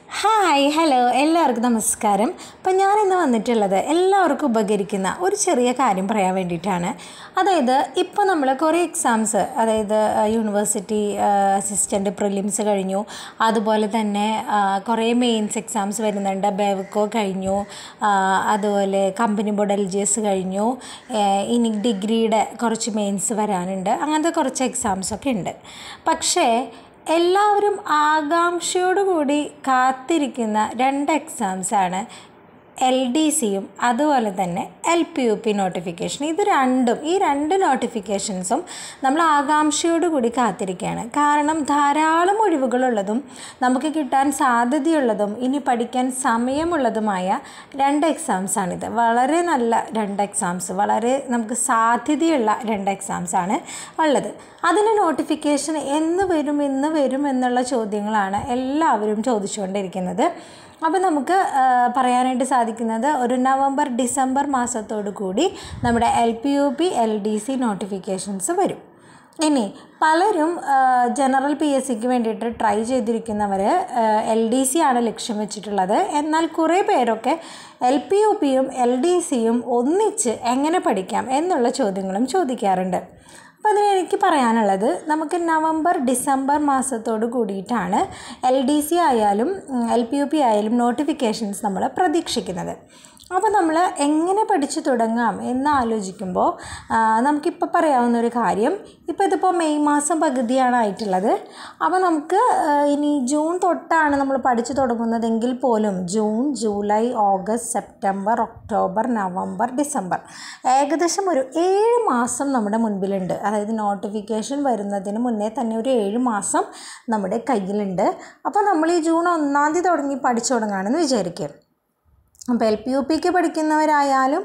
hi hello എല്ലാവർക്കും നമസ്കാരം അപ്പം ഞാനിന്ന് വന്നിട്ടുള്ളത് എല്ലാവർക്കും ഉപകരിക്കുന്ന ഒരു ചെറിയ കാര്യം പറയാൻ വേണ്ടിയിട്ടാണ് അതായത് ഇപ്പോൾ നമ്മൾ കുറേ എക്സാംസ് അതായത് യൂണിവേഴ്സിറ്റി അസിസ്റ്റൻ്റ് പ്രിലിംസ് കഴിഞ്ഞു അതുപോലെ തന്നെ ആ, കുറേ മെയിൻസ് എക്സാംസ് വരുന്നുണ്ട് ബെവ്കോ കഴിഞ്ഞു ആ, അതുപോലെ company board L G S കഴിഞ്ഞു ഏ, ഇനി ഡിഗ്രിയുടെ കുറച്ച് മെയിൻസ് വരാനുണ്ട് അങ്ങനത്തെ കുറച്ച് എക്സാംസൊക്കെ ഉണ്ട് പക്ഷേ എല്ലാവരും ആകാംക്ഷയോടുകൂടി കാത്തിരിക്കുന്ന രണ്ട് എക്സാംസാണ് എൽ ഡി സിയും അതുപോലെ തന്നെ L P U P notification ഇത് രണ്ടും ഈ രണ്ട് നോട്ടിഫിക്കേഷൻസും നമ്മൾ ആകാംക്ഷയോടുകൂടി കാത്തിരിക്കുകയാണ് കാരണം ധാരാളം ഒഴിവുകളുള്ളതും നമുക്ക് കിട്ടാൻ സാധ്യതയുള്ളതും ഇനി പഠിക്കാൻ സമയമുള്ളതുമായ രണ്ട് എക്സാംസാണിത് വളരെ നല്ല രണ്ട് എക്സാംസ് വളരെ നമുക്ക് സാധ്യതയുള്ള രണ്ട് എക്സാംസാണ് ഉള്ളത് അതിന് നോട്ടിഫിക്കേഷൻ എന്ന് വരും എന്ന് വരും എന്നുള്ള ചോദ്യങ്ങളാണ് എല്ലാവരും ചോദിച്ചുകൊണ്ടിരിക്കുന്നത് അപ്പോൾ നമുക്ക് ആ, പറയാനായിട്ട് സാധിക്കുന്നത് ഒരു നവംബർ ഡിസംബർ മാസത്തോടു കൂടി നമ്മുടെ L P U P L D C notifications വരും ഇനി പലരും ആ, ജനറൽ പി എസ് സിക്ക് വേണ്ടിയിട്ട് ട്രൈ ചെയ്തിരിക്കുന്നവർ എൽ ഡി സി ആണ് ലക്ഷ്യം വെച്ചിട്ടുള്ളത് എന്നാൽ കുറേ പേരൊക്കെ എൽ പി യു പിയും എൽ ഡി സിയും ഒന്നിച്ച് എങ്ങനെ പഠിക്കാം എന്നുള്ള ചോദ്യങ്ങളും ചോദിക്കാറുണ്ട് അപ്പോൾ അതിന് എനിക്ക് പറയാനുള്ളത് നമുക്ക് നവംബർ ഡിസംബർ മാസത്തോട് കൂടിയിട്ടാണ് എൽ ഡി സി ആയാലും എൽ പി യു പി ആയാലും നോട്ടിഫിക്കേഷൻസ് നമ്മൾ പ്രതീക്ഷിക്കുന്നത് അപ്പോൾ നമ്മൾ എങ്ങനെ പഠിച്ചു തുടങ്ങാം എന്ന് ആലോചിക്കുമ്പോൾ ആ, നമുക്കിപ്പോൾ പറയാവുന്ന ഒരു കാര്യം ഇപ്പോൾ ഇതിപ്പോൾ മെയ് മാസം പകുതിയാണ് ആയിട്ടുള്ളത് അപ്പോൾ നമുക്ക് ആ, ഇനി ജൂൺ തൊട്ടാണ് നമ്മൾ പഠിച്ചു തുടങ്ങുന്നതെങ്കിൽ പോലും June July August September October November December ഏകദേശം ഒരു ഏഴ് മാസം നമ്മുടെ മുൻപിലുണ്ട് അതായത് നോട്ടിഫിക്കേഷൻ വരുന്നതിന് മുന്നേ തന്നെ ഒരു ഏഴ് മാസം നമ്മുടെ കയ്യിലുണ്ട് അപ്പോൾ നമ്മൾ ഈ ജൂൺ ഒന്നാം തീയതി തുടങ്ങി പഠിച്ചു തുടങ്ങുകയാണെന്ന് വിചാരിക്കുക അപ്പോൾ എൽ പി യു പിക്ക് പഠിക്കുന്നവരായാലും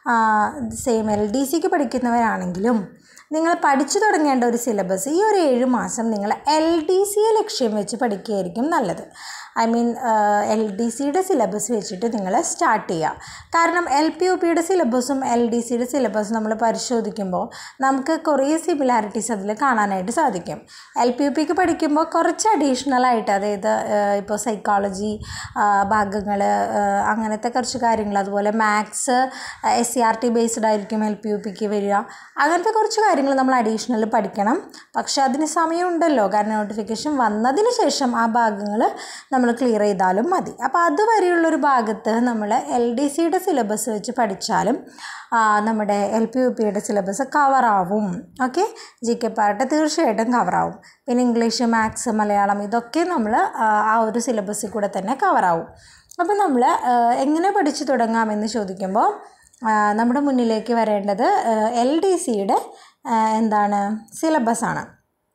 സെയിം എൽ ഡി സിക്ക് പഠിക്കുന്നവരാണെങ്കിലും നിങ്ങൾ പഠിച്ചു തുടങ്ങേണ്ട ഒരു സിലബസ് ഈ ഒരു ഏഴ് മാസം നിങ്ങൾ എൽ ഡി സിയെ ലക്ഷ്യം വെച്ച് പഠിക്കുകയായിരിക്കും നല്ലത് ഐ മീൻ എൽ ഡി സിയുടെ സിലബസ് വെച്ചിട്ട് നിങ്ങൾ സ്റ്റാർട്ട് ചെയ്യുക കാരണം എൽ പി യു പിയുടെ സിലബസും എൽ ഡി സിയുടെ സിലബസും നമ്മൾ പരിശോധിക്കുമ്പോൾ നമുക്ക് കുറേ സിമിലാരിറ്റീസ് അതിൽ കാണാനായിട്ട് സാധിക്കും എൽ പി യു പിക്ക് പഠിക്കുമ്പോൾ കുറച്ച് അഡീഷണൽ ആയിട്ട് അതായത് ഇപ്പോൾ സൈക്കോളജി ഭാഗങ്ങൾ അങ്ങനത്തെ കുറച്ച് കാര്യങ്ങൾ അതുപോലെ maths S C R T based ആയിരിക്കും എൽ പി യു പിക്ക് വരിക അങ്ങനത്തെ കുറച്ച് കാര്യങ്ങൾ നമ്മൾ അഡീഷണൽ പഠിക്കണം പക്ഷെ അതിന് സമയമുണ്ടല്ലോ കാരണം നോട്ടിഫിക്കേഷൻ വന്നതിന് ശേഷം ആ ഭാഗങ്ങൾ നമ്മൾ ക്ലിയർ ചെയ്താലും മതി അപ്പോൾ അതുവരെയുള്ളൊരു ഭാഗത്ത് നമ്മൾ എൽ ഡി സിയുടെ സിലബസ് വെച്ച് പഠിച്ചാലും ആ, നമ്മുടെ എൽ പി യു പിയുടെ സിലബസ് കവറാവും ഓക്കെ ജി കെ പാർട്ട് തീർച്ചയായിട്ടും കവറാവും പിന്നെ ഇംഗ്ലീഷ് മാത്സ് മലയാളം ഇതൊക്കെ നമ്മൾ ആ ഒരു സിലബസിൽ കൂടെ തന്നെ കവറാവും അപ്പോൾ നമ്മൾ എങ്ങനെ പഠിച്ചു തുടങ്ങാമെന്ന് ചോദിക്കുമ്പോൾ ആ, നമ്മുടെ മുന്നിലേക്ക് വരേണ്ടത് എൽ ഡി സിയുടെ എന്താണ് സിലബസാണ്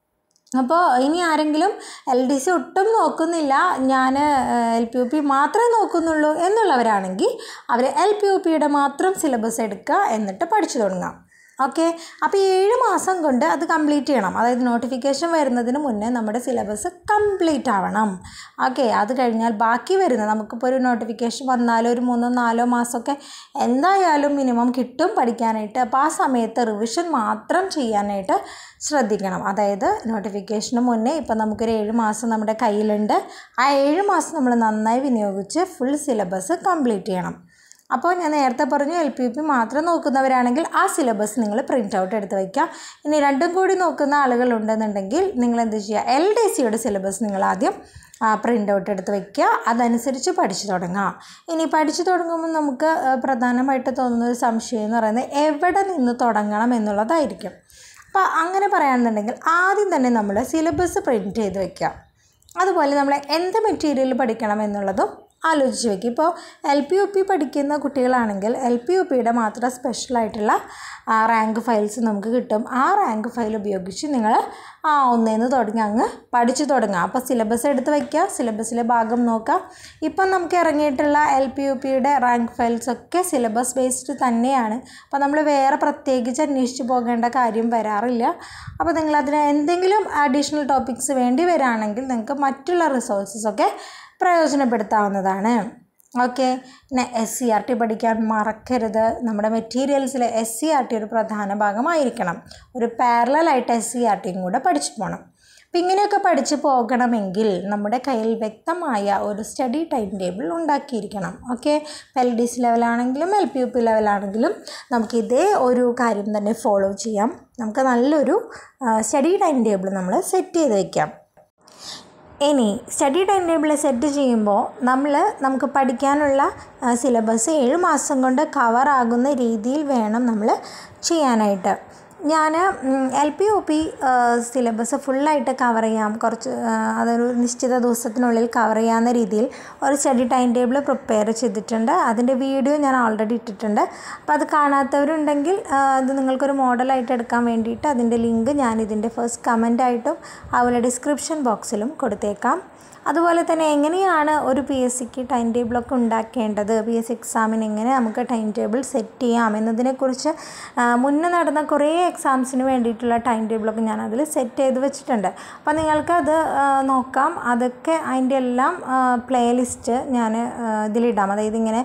അപ്പോൾ ഇനി ആരെങ്കിലും എൽ ഡി സി ഒട്ടും നോക്കുന്നില്ല ഞാൻ എൽ പി യു പി മാത്രമേ നോക്കുന്നുള്ളൂ എന്നുള്ളവരാണെങ്കിൽ അവർ എൽ പി യു പിയുടെ മാത്രം സിലബസ് എടുക്കുക എന്നിട്ട് പഠിച്ചു തുടങ്ങാം ഓക്കെ അപ്പോൾ ഈ ഏഴ് മാസം കൊണ്ട് അത് കംപ്ലീറ്റ് ചെയ്യണം അതായത് നോട്ടിഫിക്കേഷൻ വരുന്നതിന് മുന്നേ നമ്മുടെ സിലബസ് കംപ്ലീറ്റ് ആവണം ഓക്കെ അത് കഴിഞ്ഞാൽ ബാക്കി വരുന്ന നമുക്കിപ്പോൾ ഒരു നോട്ടിഫിക്കേഷൻ വന്നാലോ ഒരു മൂന്നോ നാലോ മാസമൊക്കെ എന്തായാലും മിനിമം കിട്ടും പഠിക്കാനായിട്ട് അപ്പോൾ ആ സമയത്ത് റിവിഷൻ മാത്രം ചെയ്യാനായിട്ട് ശ്രദ്ധിക്കണം അതായത് നോട്ടിഫിക്കേഷന് മുന്നേ ഇപ്പം നമുക്കൊരു ഏഴ് മാസം നമ്മുടെ കയ്യിലുണ്ട് ആ ഏഴ് മാസം നമ്മൾ നന്നായി വിനിയോഗിച്ച് ഫുൾ സിലബസ് കംപ്ലീറ്റ് ചെയ്യണം അപ്പോൾ ഞാൻ നേരത്തെ പറഞ്ഞു എൽ പി യു പി മാത്രം നോക്കുന്നവരാണെങ്കിൽ ആ സിലബസ് നിങ്ങൾ പ്രിൻ്റ് ഔട്ട് എടുത്ത് വയ്ക്കുക ഇനി രണ്ടും കൂടി നോക്കുന്ന ആളുകളുണ്ടെന്നുണ്ടെങ്കിൽ നിങ്ങൾ എന്ത് ചെയ്യുക എൽ ഡി സിയുടെ സിലബസ് നിങ്ങൾ ആദ്യം പ്രിൻ്റ് ഔട്ട് എടുത്ത് വയ്ക്കുക അതനുസരിച്ച് പഠിച്ചു തുടങ്ങാം ഇനി പഠിച്ചു തുടങ്ങുമ്പോൾ നമുക്ക് ആ, പ്രധാനമായിട്ട് തോന്നുന്ന ഒരു സംശയം എന്ന് പറയുന്നത് എവിടെ നിന്ന് തുടങ്ങണം എന്നുള്ളതായിരിക്കും അപ്പോൾ അങ്ങനെ പറയുകയാണെന്നുണ്ടെങ്കിൽ ആദ്യം തന്നെ നമ്മൾ സിലബസ് പ്രിൻറ്റ് ചെയ്ത് വയ്ക്കുക അതുപോലെ നമ്മൾ എന്ത് മെറ്റീരിയൽ പഠിക്കണം എന്നുള്ളതും ആലോചിച്ച് വെക്കും ഇപ്പോൾ എൽ പി യു പി പഠിക്കുന്ന കുട്ടികളാണെങ്കിൽ എൽ പി യു പിയുടെ മാത്രം സ്പെഷ്യലായിട്ടുള്ള റാങ്ക് ഫയൽസ് നമുക്ക് കിട്ടും ആ റാങ്ക് ഫയൽ ഉപയോഗിച്ച് നിങ്ങൾ ആ ഒന്നേന്ന് തുടങ്ങി അങ്ങ് പഠിച്ചു തുടങ്ങുക അപ്പോൾ സിലബസ് എടുത്ത് വയ്ക്കുക സിലബസിലെ ഭാഗം നോക്കുക ഇപ്പം നമുക്ക് ഇറങ്ങിയിട്ടുള്ള എൽ പി യു പിയുടെ റാങ്ക് ഫയൽസ് ഒക്കെ സിലബസ് ബേസ്ഡ് തന്നെയാണ് അപ്പോൾ നമ്മൾ വേറെ പ്രത്യേകിച്ച് അന്വേഷിച്ച് പോകേണ്ട കാര്യം വരാറില്ല അപ്പോൾ നിങ്ങൾ അതിന് എന്തെങ്കിലും അഡീഷണൽ ടോപ്പിക്സ് വേണ്ടി വരികയാണെങ്കിൽ നിങ്ങൾക്ക് മറ്റുള്ള റിസോഴ്സസ് ഒക്കെ പ്രയോജനപ്പെടുത്താവുന്നതാണ് ഓക്കെ പിന്നെ എസ് സി ആർ ടി പഠിക്കാൻ മറക്കരുത് നമ്മുടെ മെറ്റീരിയൽസിൽ എസ് സി ആർ ടി ഒരു പ്രധാന ഭാഗമായിരിക്കണം ഒരു പാരലായിട്ട് എസ് സി ആർ ടിയും കൂടെ പഠിച്ചു പോകണം അപ്പം ഇങ്ങനെയൊക്കെ പഠിച്ച് പോകണമെങ്കിൽ നമ്മുടെ കയ്യിൽ വ്യക്തമായ ഒരു സ്റ്റഡി ടൈം ടേബിൾ ഉണ്ടാക്കിയിരിക്കണം ഓക്കെ എൽ ഡി സി ലെവലാണെങ്കിലും എൽ പി യു പി ലെവലാണെങ്കിലും നമുക്ക് ഇതേ ഒരു കാര്യം തന്നെ ഫോളോ ചെയ്യാം നമുക്ക് നല്ലൊരു സ്റ്റഡി ടൈം ടേബിൾ നമ്മൾ സെറ്റ് ചെയ്ത് വയ്ക്കാം ഇനി സ്റ്റഡി ടൈം ടേബിൾ സെറ്റ് ചെയ്യുമ്പോൾ നമ്മൾ നമുക്ക് പഠിക്കാനുള്ള സിലബസ് ഏഴ് മാസം കൊണ്ട് കവർ ആകുന്ന രീതിയിൽ വേണം നമ്മൾ ചെയ്യാനായിട്ട് ഞാൻ L P U P syllabus ഫുള്ളായിട്ട് കവർ ചെയ്യാം കുറച്ച് അതൊരു നിശ്ചിത ദിവസത്തിനുള്ളിൽ കവർ ചെയ്യാവുന്ന രീതിയിൽ ഒരു സ്റ്റഡി ടൈം ടേബിൾ പ്രിപ്പയർ ചെയ്തിട്ടുണ്ട് അതിൻ്റെ വീഡിയോ ഞാൻ ഓൾറെഡി ഇട്ടിട്ടുണ്ട് അപ്പോൾ അത് കാണാത്തവരുണ്ടെങ്കിൽ ഇത് നിങ്ങൾക്കൊരു മോഡലായിട്ട് എടുക്കാൻ വേണ്ടിയിട്ട് അതിൻ്റെ ലിങ്ക് ഞാൻ ഇതിൻ്റെ ഫസ്റ്റ് കമൻ്റായിട്ടും അതുപോലെ ഡിസ്ക്രിപ്ഷൻ ബോക്സിലും കൊടുത്തേക്കാം അതുപോലെ തന്നെ എങ്ങനെയാണ് ഒരു പി എസ് സിക്ക് ടൈം ടേബിളൊക്കെ ഉണ്ടാക്കേണ്ടത് പി എസ് സി എക്സാമിന് എങ്ങനെ നമുക്ക് ടൈം ടേബിൾ സെറ്റ് ചെയ്യാം എന്നതിനെക്കുറിച്ച് മുന്നേ നടന്ന കുറേ എക്സാംസിന് വേണ്ടിയിട്ടുള്ള ടൈം ടേബിളൊക്കെ ഞാൻ അതിൽ സെറ്റ് ചെയ്ത് വെച്ചിട്ടുണ്ട് അപ്പോൾ നിങ്ങൾക്കത് നോക്കാം അതൊക്കെ അതിൻ്റെ എല്ലാം പ്ലേലിസ്റ്റ് ഞാൻ ഇതിലിടാം അതായത് ഇങ്ങനെ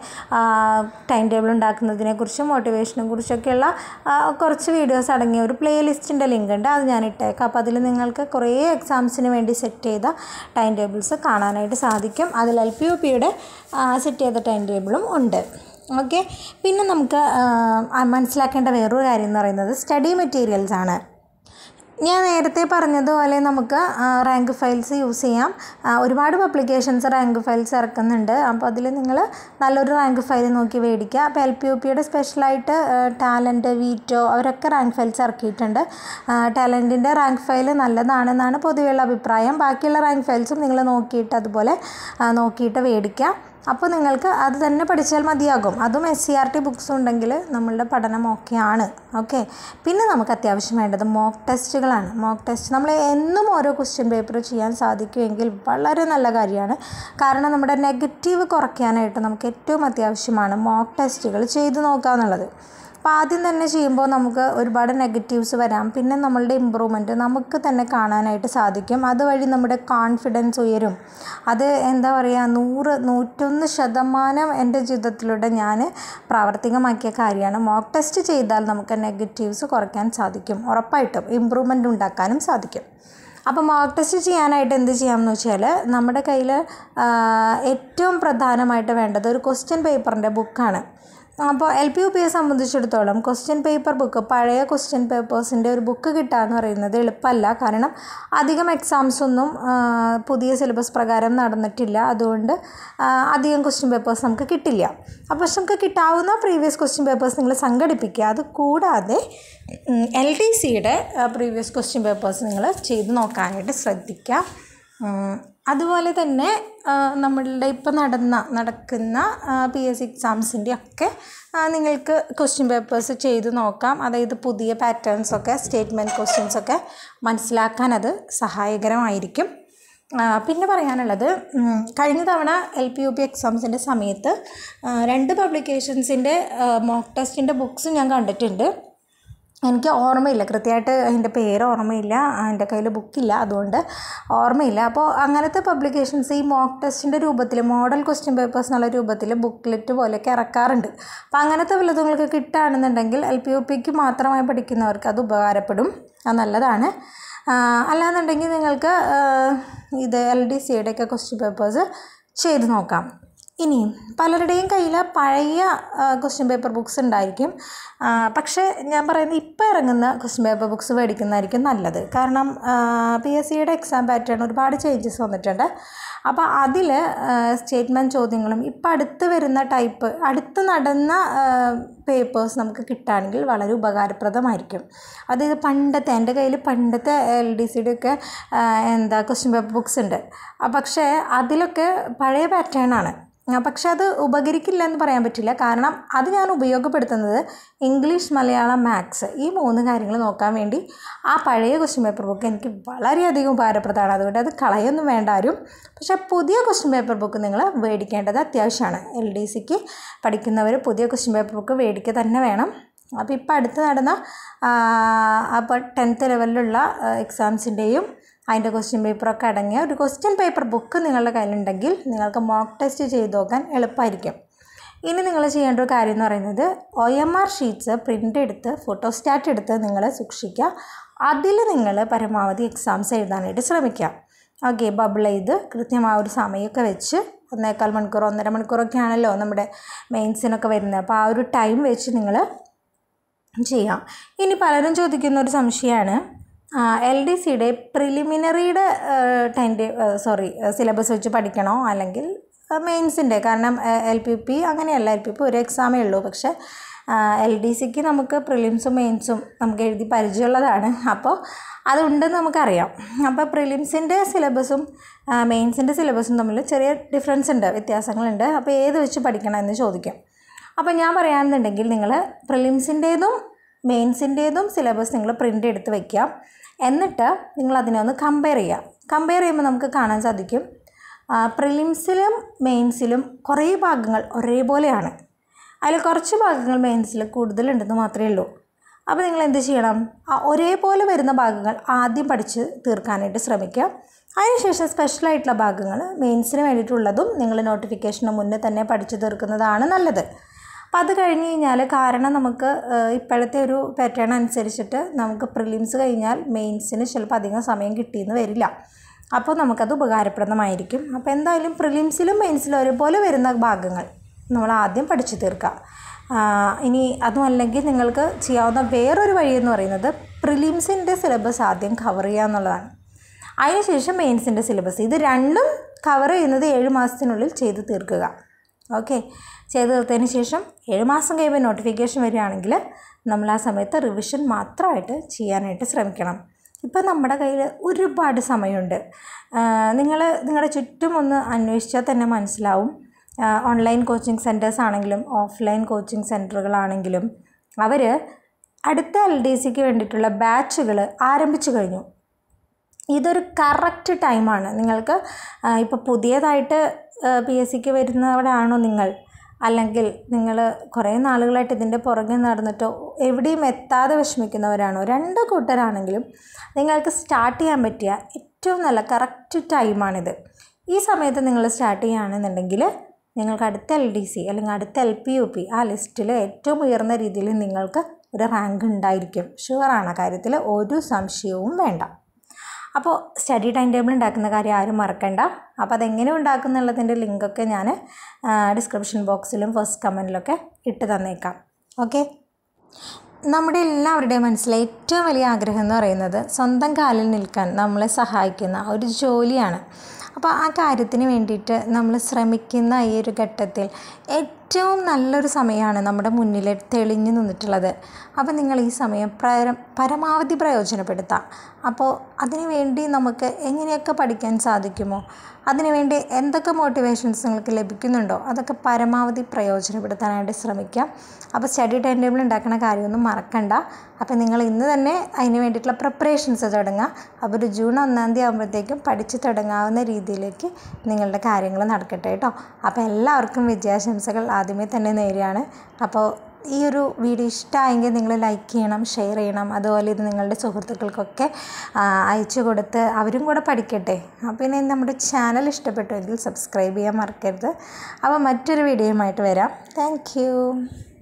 ടൈം ടേബിൾ ഉണ്ടാക്കുന്നതിനെക്കുറിച്ചും മോട്ടിവേഷനെ കുറിച്ചൊക്കെയുള്ള കുറച്ച് വീഡിയോസ് അടങ്ങിയ ഒരു പ്ലേലിസ്റ്റിൻ്റെ ലിങ്ക് ഉണ്ട് അത് ഞാൻ ഇട്ടേക്കാം അപ്പോൾ അതിൽ നിങ്ങൾക്ക് കുറേ എക്സാംസിന് വേണ്ടി സെറ്റ് ചെയ്ത ടൈം ടേബിൾസ് കാണാനായിട്ട് സാധിക്കും അതിൽ എൽ പി യു പിയുടെ സെറ്റ് ചെയ്ത ടൈം ടേബിളും ഉണ്ട് ഓക്കെ പിന്നെ നമുക്ക് മനസ്സിലാക്കേണ്ട വേറൊരു കാര്യം എന്ന് പറയുന്നത് സ്റ്റഡി മെറ്റീരിയൽസ് ആണ് ഞാൻ നേരത്തെ പറഞ്ഞതുപോലെ നമുക്ക് റാങ്ക് ഫയൽസ് യൂസ് ചെയ്യാം ഒരുപാട് പബ്ലിക്കേഷൻസ് റാങ്ക് ഫയൽസ് ഇറക്കുന്നുണ്ട് അപ്പോൾ അതിൽ നിങ്ങൾ നല്ലൊരു റാങ്ക് ഫയൽ നോക്കി മേടിക്കുക അപ്പോൾ എൽ പി യു പിയുടെ സ്പെഷ്യലായിട്ട് ടാലൻറ്റ് വീറ്റോ അവരൊക്കെ റാങ്ക് ഫയൽസ് ഇറക്കിയിട്ടുണ്ട് ടാലൻറ്റിൻ്റെ റാങ്ക് ഫയൽ നല്ലതാണെന്നാണ് പൊതുവെയുള്ള അഭിപ്രായം ബാക്കിയുള്ള റാങ്ക് ഫയൽസും നിങ്ങൾ നോക്കിയിട്ട് അതുപോലെ നോക്കിയിട്ട് മേടിക്കുക അപ്പോൾ നിങ്ങൾക്ക് അത് തന്നെ പഠിച്ചാൽ മതിയാകും അതും S C R T books ഉണ്ടെങ്കിൽ നമ്മളുടെ പഠനം ഓക്കെയാണ് ഓക്കെ പിന്നെ നമുക്ക് അത്യാവശ്യം വേണ്ടത് മോക്ക് ടെസ്റ്റുകളാണ് മോക്ക് ടെസ്റ്റ് നമ്മൾ എന്നും ഓരോ ക്വസ്റ്റ്യൻ പേപ്പർ ചെയ്യാൻ സാധിക്കുമെങ്കിൽ വളരെ നല്ല കാര്യമാണ് കാരണം നമ്മുടെ നെഗറ്റീവ് കുറയ്ക്കാനായിട്ട് നമുക്ക് ഏറ്റവും അത്യാവശ്യമാണ് മോക്ക് ടെസ്റ്റുകൾ ചെയ്തു നോക്കുക എന്നുള്ളത് അപ്പോൾ ആദ്യം തന്നെ ചെയ്യുമ്പോൾ നമുക്ക് ഒരുപാട് നെഗറ്റീവ്സ് വരാം പിന്നെ നമ്മളുടെ ഇമ്പ്രൂവ്മെൻറ്റ് നമുക്ക് തന്നെ കാണാനായിട്ട് സാധിക്കും അതുവഴി നമ്മുടെ കോൺഫിഡൻസ് ഉയരും അത് എന്താ പറയുക നൂറ് നൂറ്റൊന്ന് ശതമാനം എൻ്റെ ജീവിതത്തിലൂടെ ഞാൻ പ്രാവർത്തികമാക്കിയ കാര്യമാണ് മോക്ക് ടെസ്റ്റ് ചെയ്താൽ നമുക്ക് നെഗറ്റീവ്സ് കുറയ്ക്കാൻ സാധിക്കും ഉറപ്പായിട്ടും ഇമ്പ്രൂവ്മെൻ്റ് ഉണ്ടാക്കാനും സാധിക്കും അപ്പോൾ മോക്ക് ടെസ്റ്റ് ചെയ്യാനായിട്ട് എന്ത് ചെയ്യാമെന്ന് വെച്ചാൽ നമ്മുടെ കയ്യിൽ ഏറ്റവും പ്രധാനമായിട്ട് വേണ്ടത് ഒരു ക്വസ്റ്റ്യൻ പേപ്പറിൻ്റെ ബുക്കാണ് അപ്പോൾ എൽ പി യു പിയെ സംബന്ധിച്ചിടത്തോളം ക്വസ്റ്റ്യൻ പേപ്പർ ബുക്ക് പഴയ ക്വസ്റ്റ്യൻ പേപ്പേഴ്സിൻ്റെ ഒരു ബുക്ക് കിട്ടുക എന്ന് പറയുന്നത് എളുപ്പമല്ല കാരണം അധികം എക്സാംസ് ഒന്നും പുതിയ സിലബസ് പ്രകാരം നടന്നിട്ടില്ല അതുകൊണ്ട് അധികം ക്വസ്റ്റ്യൻ പേപ്പേഴ്സ് നമുക്ക് കിട്ടില്ല അപ്പോൾ പക്ഷെ നമുക്ക് കിട്ടാവുന്ന പ്രീവിയസ് ക്വസ്റ്റ്യൻ പേപ്പേഴ്സ് നിങ്ങൾ സംഘടിപ്പിക്കുക അത് കൂടാതെ എൽ ഡി സിയുടെ പ്രീവിയസ് ക്വസ്റ്റ്യൻ പേപ്പേഴ്സ് നിങ്ങൾ ചെയ്ത് നോക്കാനായിട്ട് ശ്രദ്ധിക്കുക അതുപോലെ തന്നെ നമ്മളുടെ ഇപ്പോൾ നടന്ന നടക്കുന്ന പി എസ് സി എക്സാംസിൻ്റെ ഒക്കെ നിങ്ങൾക്ക് ക്വസ്റ്റ്യൻ പേപ്പേഴ്സ് ചെയ്ത് നോക്കാം അതായത് പുതിയ പാറ്റേൺസൊക്കെ സ്റ്റേറ്റ്മെൻറ്റ് ക്വസ്റ്റ്യൻസൊക്കെ മനസ്സിലാക്കാൻ അത് സഹായകരമായിരിക്കും പിന്നെ പറയാനുള്ളത് കഴിഞ്ഞ തവണ എൽ പി യു പി എക്സാംസിൻ്റെ സമയത്ത് രണ്ട് പബ്ലിക്കേഷൻസിൻ്റെ മോക്ക് ടെസ്റ്റിൻ്റെ ബുക്സ് ഞാൻ കണ്ടിട്ടുണ്ട് എനിക്ക് ഓർമ്മയില്ല കൃത്യമായിട്ട് അതിൻ്റെ പേര് ഓർമ്മയില്ല എൻ്റെ കയ്യിൽ ബുക്കില്ല അതുകൊണ്ട് ഓർമ്മയില്ല അപ്പോൾ അങ്ങനത്തെ പബ്ലിക്കേഷൻസ് ഈ മോക്ക് ടെസ്റ്റിൻ്റെ രൂപത്തിൽ മോഡൽ ക്വസ്റ്റ്യൻ പേപ്പേഴ്സ് എന്നുള്ള രൂപത്തിൽ ബുക്ക്ലെറ്റ് പോലെയൊക്കെ ഇറക്കാറുണ്ട് അപ്പോൾ അങ്ങനത്തെ വല്ലതും നിങ്ങൾക്ക് കിട്ടുകയാണെന്നുണ്ടെങ്കിൽ എൽ പി യു പിക്ക് മാത്രമായി പഠിക്കുന്നവർക്ക് അത് ഉപകാരപ്പെടും അത് നല്ലതാണ് അല്ലാന്നുണ്ടെങ്കിൽ നിങ്ങൾക്ക് ഇത് എൽ ഡി സിയുടെയൊക്കെ ക്വസ്റ്റ്യൻ പേപ്പേഴ്സ് ചെയ്ത് നോക്കാം ഇനി പലരുടെയും കയ്യിൽ പഴയ ക്വസ്റ്റ്യൻ പേപ്പർ ബുക്സ് ഉണ്ടായിരിക്കും പക്ഷേ ഞാൻ പറയുന്നത് ഇപ്പോൾ ഇറങ്ങുന്ന ക്വസ്റ്റ്യൻ പേപ്പർ ബുക്സ് മേടിക്കുന്നതായിരിക്കും നല്ലത് കാരണം പി എസ് സിയുടെ എക്സാം പാറ്റേൺ ഒരുപാട് ചേഞ്ചസ് വന്നിട്ടുണ്ട് അപ്പോൾ അതിൽ സ്റ്റേറ്റ്മെൻറ്റ് ചോദ്യങ്ങളും ഇപ്പം അടുത്ത് വരുന്ന ടൈപ്പ് അടുത്ത് നടന്ന പേപ്പേഴ്സ് നമുക്ക് കിട്ടുകയാണെങ്കിൽ വളരെ ഉപകാരപ്രദമായിരിക്കും അതായത് പണ്ടത്തെ എൻ്റെ കയ്യിൽ പണ്ടത്തെ എൽ ഡി സിയുടെ ഒക്കെ എന്താ ക്വസ്റ്റ്യൻ പേപ്പർ ബുക്സ് ഉണ്ട് പക്ഷേ അതിലൊക്കെ പഴയ പാറ്റേൺ ആണ് പക്ഷെ അത് ഉപകരിക്കില്ല എന്ന് പറയാൻ പറ്റില്ല കാരണം അത് ഞാൻ ഉപയോഗപ്പെടുത്തുന്നത് ഇംഗ്ലീഷ് മലയാളം മാത്സ് ഈ മൂന്ന് കാര്യങ്ങൾ നോക്കാൻ വേണ്ടി ആ പഴയ ക്വസ്റ്റ്യൻ പേപ്പർ ബുക്ക് എനിക്ക് വളരെയധികം ഉപകാരപ്രദമാണ് അതുകൊണ്ട് അത് കളയൊന്നും വേണ്ട ആരും പക്ഷേ പുതിയ ക്വസ്റ്റ്യൻ പേപ്പർ ബുക്ക് നിങ്ങൾ മേടിക്കേണ്ടത് അത്യാവശ്യമാണ് എൽ ഡി സിക്ക് പഠിക്കുന്നവർ പുതിയ ക്വസ്റ്റ്യൻ പേപ്പർ ബുക്ക് മേടിക്കുക തന്നെ വേണം അപ്പോൾ ഇപ്പോൾ അടുത്ത് നടന്ന അപ്പോൾ ടെൻത്ത് ലെവലിലുള്ള എക്സാംസിൻ്റെയും അതിൻ്റെ ക്വസ്റ്റ്യൻ പേപ്പറൊക്കെ അടങ്ങിയ ഒരു ക്വസ്റ്റ്യൻ പേപ്പർ ബുക്ക് നിങ്ങളുടെ കയ്യിലുണ്ടെങ്കിൽ നിങ്ങൾക്ക് മോക്ക് ടെസ്റ്റ് ചെയ്ത് നോക്കാൻ എളുപ്പമായിരിക്കും ഇനി നിങ്ങൾ ചെയ്യേണ്ട ഒരു കാര്യം എന്ന് പറയുന്നത് O M R sheets print എടുത്ത് ഫോട്ടോസ്റ്റാറ്റ് എടുത്ത് നിങ്ങൾ സൂക്ഷിക്കുക അതിൽ നിങ്ങൾ പരമാവധി എക്സാംസ് എഴുതാനായിട്ട് ശ്രമിക്കുക ഓക്കെ ബബിൾ ചെയ്ത് കൃത്യമായ ഒരു സമയമൊക്കെ വെച്ച് ഒന്നേക്കാൽ മണിക്കൂർ ഒന്നര മണിക്കൂറൊക്കെ ആണല്ലോ നമ്മുടെ മെയിൻസിനൊക്കെ വരുന്നത് അപ്പോൾ ആ ഒരു ടൈം വെച്ച് നിങ്ങൾ ചെയ്യാം ഇനി പലരും ചോദിക്കുന്ന ഒരു സംശയമാണ് എൽ ഡി സിയുടെ പ്രിലിമിനറിയുടെ ടൈൻ്റെ സോറി സിലബസ് വെച്ച് പഠിക്കണോ അല്ലെങ്കിൽ മെയിൻസിൻ്റെ കാരണം എൽ പി പി അങ്ങനെയല്ല എൽ പി പി ഒരു എക്സാമേ ഉള്ളൂ പക്ഷേ എൽ ഡി സിക്ക് നമുക്ക് പ്രിലിംസും മെയിൻസും നമുക്ക് എഴുതി പരിചയമുള്ളതാണ് അപ്പോൾ അതുണ്ടെന്ന് നമുക്കറിയാം അപ്പോൾ പ്രിലിംസിൻ്റെ സിലബസും മെയിൻസിൻ്റെ സിലബസും തമ്മിൽ ചെറിയ ഡിഫറൻസ് ഉണ്ട് വ്യത്യാസങ്ങളുണ്ട് അപ്പോൾ ഏത് വെച്ച് പഠിക്കണം എന്ന് ചോദിക്കാം അപ്പോൾ ഞാൻ പറയുകയാണെന്നുണ്ടെങ്കിൽ നിങ്ങൾ പ്രിലിംസിൻ്റേതും മെയിൻസിൻ്റേതും സിലബസ് നിങ്ങൾ പ്രിൻ്റ് എടുത്ത് വയ്ക്കുക എന്നിട്ട് നിങ്ങൾ അതിനെ ഒന്ന് കമ്പയർ ചെയ്യുക കമ്പയർ ചെയ്യുമ്പോൾ നമുക്ക് കാണാൻ സാധിക്കും പ്രിലിംസിലും മെയിൻസിലും കുറേ ഭാഗങ്ങൾ ഒരേപോലെയാണ് അതിൽ കുറച്ച് ഭാഗങ്ങൾ മെയിൻസിൽ കൂടുതലുണ്ടെന്ന് മാത്രമേ ഉള്ളൂ അപ്പോൾ നിങ്ങൾ എന്ത് ചെയ്യണം ആ ഒരേപോലെ വരുന്ന ഭാഗങ്ങൾ ആദ്യം പഠിച്ച് തീർക്കാനായിട്ട് ശ്രമിക്കുക അതിനുശേഷം സ്പെഷ്യലായിട്ടുള്ള ഭാഗങ്ങൾ മെയിൻസിന് വേണ്ടിയിട്ടുള്ളതും നിങ്ങൾ നോട്ടിഫിക്കേഷന് മുന്നേ തന്നെ പഠിച്ചു തീർക്കുന്നതാണ് നല്ലത് അപ്പം അത് കഴിഞ്ഞ് കഴിഞ്ഞാൽ കാരണം നമുക്ക് ഇപ്പോഴത്തെ ഒരു പാറ്റേൺ അനുസരിച്ചിട്ട് നമുക്ക് പ്രിലിംസ് കഴിഞ്ഞാൽ മെയിൻസിന് ചിലപ്പോൾ അധികം സമയം കിട്ടിയെന്ന് വരില്ല അപ്പോൾ നമുക്കത് ഉപകാരപ്രദമായിരിക്കും അപ്പോൾ എന്തായാലും പ്രിലിംസിലും മെയിൻസിലും ഒരുപോലെ വരുന്ന ഭാഗങ്ങൾ നമ്മൾ ആദ്യം പഠിച്ചു തീർക്കുക ഇനി അതും അല്ലെങ്കിൽ നിങ്ങൾക്ക് ചെയ്യാവുന്ന വേറൊരു വഴി എന്ന് പറയുന്നത് പ്രിലിംസിൻ്റെ സിലബസ് ആദ്യം കവർ ചെയ്യുക എന്നുള്ളതാണ് അതിനുശേഷം മെയിൻസിൻ്റെ സിലബസ് ഇത് രണ്ടും കവർ ചെയ്യുന്നത് ഏഴ് മാസത്തിനുള്ളിൽ ചെയ്ത് തീർക്കുക ഓക്കെ ചെയ്ത് തീർത്തതിന് ശേഷം ഏഴ് മാസം കഴിയുമ്പോൾ നോട്ടിഫിക്കേഷൻ വരികയാണെങ്കിൽ നമ്മൾ ആ സമയത്ത് റിവിഷൻ മാത്രമായിട്ട് ചെയ്യാനായിട്ട് ശ്രമിക്കണം ഇപ്പം നമ്മുടെ കയ്യിൽ ഒരുപാട് സമയമുണ്ട് നിങ്ങൾ നിങ്ങളുടെ ചുറ്റും ഒന്ന് അന്വേഷിച്ചാൽ തന്നെ മനസ്സിലാവും ഓൺലൈൻ കോച്ചിങ് സെൻറ്റേഴ്സ് ആണെങ്കിലും ഓഫ്ലൈൻ കോച്ചിങ് സെൻറ്ററുകളാണെങ്കിലും അവർ അടുത്ത എൽ ഡി സിക്ക് വേണ്ടിയിട്ടുള്ള ബാച്ചുകൾ ആരംഭിച്ചു കഴിഞ്ഞു ഇതൊരു കറക്റ്റ് ടൈമാണ് നിങ്ങൾക്ക് ഇപ്പോൾ പുതിയതായിട്ട് പി എസ് സിക്ക് വരുന്നവരാണോ നിങ്ങൾ അല്ലെങ്കിൽ നിങ്ങൾ കുറേ നാളുകളായിട്ട് ഇതിൻ്റെ പുറകെ നടന്നിട്ടോ എവിടെയും എത്താതെ വിഷമിക്കുന്നവരാണോ രണ്ട് കൂട്ടരാണെങ്കിലും നിങ്ങൾക്ക് സ്റ്റാർട്ട് ചെയ്യാൻ പറ്റിയ ഏറ്റവും നല്ല കറക്റ്റ് ടൈമാണിത് ഈ സമയത്ത് നിങ്ങൾ സ്റ്റാർട്ട് ചെയ്യുകയാണെന്നുണ്ടെങ്കിൽ നിങ്ങൾക്ക് അടുത്ത എൽ ഡി സി അല്ലെങ്കിൽ അടുത്ത എൽ പി യു പി ആ ലിസ്റ്റിൽ ഏറ്റവും ഉയർന്ന രീതിയിൽ നിങ്ങൾക്ക് ഒരു റാങ്ക് ഉണ്ടായിരിക്കും ഷുവറാണ് ആ കാര്യത്തിൽ ഒരു സംശയവും വേണ്ട അപ്പോൾ സ്റ്റഡി ടൈം ടേബിൾ ഉണ്ടാക്കുന്ന കാര്യം ആരും മറക്കണ്ട അപ്പോൾ അതെങ്ങനെ ഉണ്ടാക്കുന്നുള്ളതിൻ്റെ ലിങ്കൊക്കെ ഞാൻ ഡിസ്ക്രിപ്ഷൻ ബോക്സിലും ഫസ്റ്റ് കമൻറ്റിലൊക്കെ ഇട്ട് തന്നേക്കാം ഓക്കെ നമ്മുടെ എല്ലാവരുടെയും മനസ്സിലെ ഏറ്റവും വലിയ ആഗ്രഹം എന്ന് പറയുന്നത് സ്വന്തം കാലിൽ നിൽക്കാൻ നമ്മളെ സഹായിക്കുന്ന ഒരു ജോലിയാണ് അപ്പോൾ ആ കാര്യത്തിന് വേണ്ടിയിട്ട് നമ്മൾ ശ്രമിക്കുന്ന ഈ ഒരു ഘട്ടത്തിൽ ഏറ്റവും നല്ലൊരു സമയമാണ് നമ്മുടെ മുന്നിൽ തെളിഞ്ഞു നിന്നിട്ടുള്ളത് അപ്പോൾ നിങ്ങൾ ഈ സമയം പര പരമാവധി പ്രയോജനപ്പെടുത്താം അപ്പോൾ അതിനു വേണ്ടി നമുക്ക് എങ്ങനെയൊക്കെ പഠിക്കാൻ സാധിക്കുമോ അതിനുവേണ്ടി എന്തൊക്കെ മോട്ടിവേഷൻസ് നിങ്ങൾക്ക് ലഭിക്കുന്നുണ്ടോ അതൊക്കെ പരമാവധി പ്രയോജനപ്പെടുത്താനായിട്ട് ശ്രമിക്കാം അപ്പോൾ സ്റ്റഡി ടൈം ടേബിൾ ഉണ്ടാക്കുന്ന കാര്യമൊന്നും മറക്കണ്ട അപ്പോൾ നിങ്ങൾ ഇന്ന് തന്നെ അതിന് വേണ്ടിയിട്ടുള്ള പ്രിപ്പറേഷൻസ് തുടങ്ങുക അപ്പോൾ ഒരു ജൂൺ ഒന്നാം തീയതി ആകുമ്പോഴത്തേക്കും പഠിച്ച് തുടങ്ങാവുന്ന രീതിയിലേക്ക് നിങ്ങളുടെ കാര്യങ്ങൾ നടക്കട്ടെ കേട്ടോ അപ്പോൾ എല്ലാവർക്കും വിജയാശംസകൾ ആദ്യമേ തന്നെ നേരെയാണ് അപ്പോൾ ഈ ഒരു വീഡിയോ ഇഷ്ടമായെങ്കിൽ നിങ്ങൾ ലൈക്ക് ചെയ്യണം ഷെയർ ചെയ്യണം അതുപോലെ ഇത് നിങ്ങളുടെ സുഹൃത്തുക്കൾക്കൊക്കെ അയച്ചു കൊടുത്ത് അവരും കൂടെ പഠിക്കട്ടെ പിന്നെ നമ്മുടെ ചാനൽ ഇഷ്ടപ്പെട്ടുവെങ്കിൽ സബ്സ്ക്രൈബ് ചെയ്യാൻ മറക്കരുത് അപ്പോൾ മറ്റൊരു വീഡിയോയുമായിട്ട് വരാം താങ്ക്